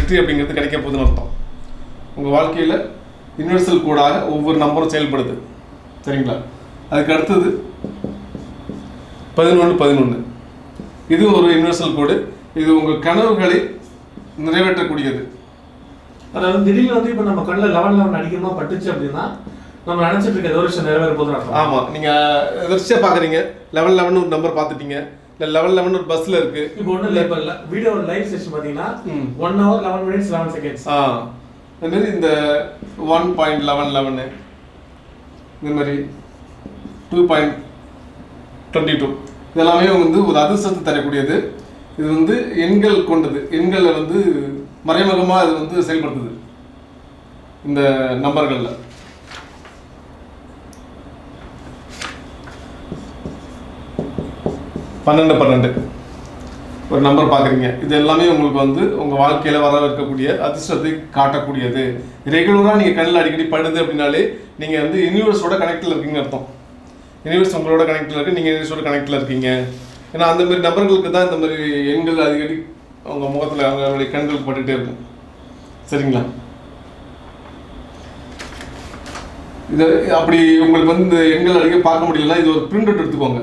வெற்றி அப்படிங்கிறது கிடைக்க போகுதுன்னு அர்த்தம் உங்கள் வாழ்க்கையில் யுனிவர்சல் கோடாக ஒவ்வொரு நம்பரும் செயல்படுது சரிங்களா அதுக்கு அடுத்தது பதினொன்று பதினொன்று இது ஒரு யுனிவர்சல் கோடு இது உங்கள் கனவுகளை நிறைவேற்றக்கூடியது அதாவது திடீர்னு வந்து இப்போ நம்ம கண்ணில் லெவன் லெவன் அடிக்கணுமா பட்டுச்சு அப்படின்னா நம்ம நினைச்சிட்டு இருக்க ஏதோ ஒரு விஷயம் நிறைவேற போதுன்னு அர்த்தம் ஆமாம் நீங்கள் எதிர்ச்சியாக பார்க்குறீங்க லெவல் லெவன் ஒரு நம்பர் பார்த்துட்டீங்க இல்லை லெவல் லெவன் ஒரு பஸ்ஸில் இருக்குது இப்போ ஒன்றும் இல்லை இப்போ வீடியோ லைவ் செஷன் பார்த்தீங்கன்னா ம். One hour eleven minutes eleven seconds ஆ அது மாதிரி இந்த ஒன் பாயிண்ட் லெவன் லெவனு இந்த மாதிரி டூ பாயிண்ட் டுவெண்ட்டி டூ இதெல்லாமே வந்து ஒரு அதிர்ஷ்டத்தை தரக்கூடியது இது வந்து எண்கள் கொண்டது எண்களை வந்து மறைமுகமாக இது வந்து செயல்படுத்துது இந்த நம்பர்களில் பன்னெண்டு பன்னெண்டு ஒரு நம்பர் பார்க்குறீங்க இது எல்லாமே உங்களுக்கு வந்து உங்கள் வாழ்க்கையில் வர இருக்கக்கூடிய அதிர்ஷ்டத்தை காட்டக்கூடியது ரெகுலராக நீங்கள் கண்ணில் அடிக்கடி படுது அப்படின்னாலே நீங்கள் வந்து யூனிவர்ஸோட கனெக்டில் இருக்கீங்கன்னு அர்த்தம் யூனிவர்ஸ் உங்களோட கனெக்டில் இருக்கு நீங்கள் யூனிவர்ஸோட கனெக்டில் இருக்கீங்க ஏன்னா அந்த மாதிரி நபர்களுக்கு தான் இந்த மாதிரி எண்கள் அடிக்கடி அவங்க முகத்தில் அவங்களுடைய கண்களுக்கு பட்டுகிட்டே இருக்கும் சரிங்களா இது அப்படி உங்களுக்கு வந்து இந்த எண்கள் அடிக்க பார்க்க முடியலன்னா இது ஒரு பிரிண்ட் அவுட் எடுத்துக்கோங்க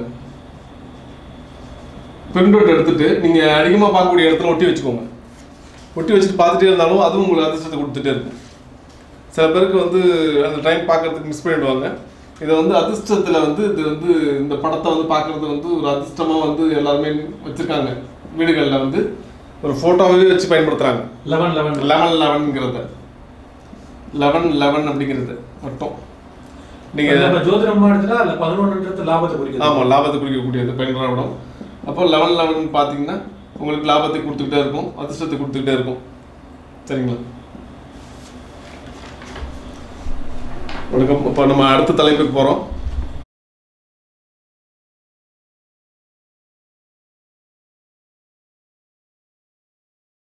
பிரிண்ட் அவுட் எடுத்துட்டு நீங்கள் அதிகமாக பார்க்கக்கூடிய இடத்துல ஒட்டி வச்சுக்கோங்க ஒட்டி வச்சுட்டு பார்த்துட்டே இருந்தாலும் அதுவும் உங்களுக்கு அதிர்ஷ்டத்தை கொடுத்துட்டே இருக்கும் சில பேருக்கு வந்து அந்த டைம் பார்க்கறதுக்கு மிஸ் பண்ணிடுவாங்க இதை வந்து அதிர்ஷ்டத்தில் வந்து இது வந்து இந்த படத்தை வந்து பார்க்கறது வந்து ஒரு அதிர்ஷ்டமாக வந்து எல்லாருமே வச்சுருக்காங்க வீடுகளில் வந்து ஒரு ஃபோட்டோவே வச்சு பயன்படுத்துகிறாங்க லெவன் லெவன் லெவன் லெவன்ங்கிறத லெவன் லெவன் அப்படிங்கிறது மட்டும் நீங்கள் நம்ம ஜோதிடமா எடுத்துட்டா அதுல பதினொன்றுன்றது லாபத்தை குறிக்குது ஆமாம் லாபத்தை குறிக்கக்கூடியது பயன்படும் அப்போ லெவன் லெவன் பார்த்தீங்கன்னா உங்களுக்கு லாபத்தை கொடுத்துக்கிட்டே இருக்கும் அதிர்ஷ்டத்தை கொடுத்துக்கிட்டே இருக்கும் சரிங்களா வணக்கம் இப்போ நம்ம அடுத்த தலைப்புக்கு போகிறோம்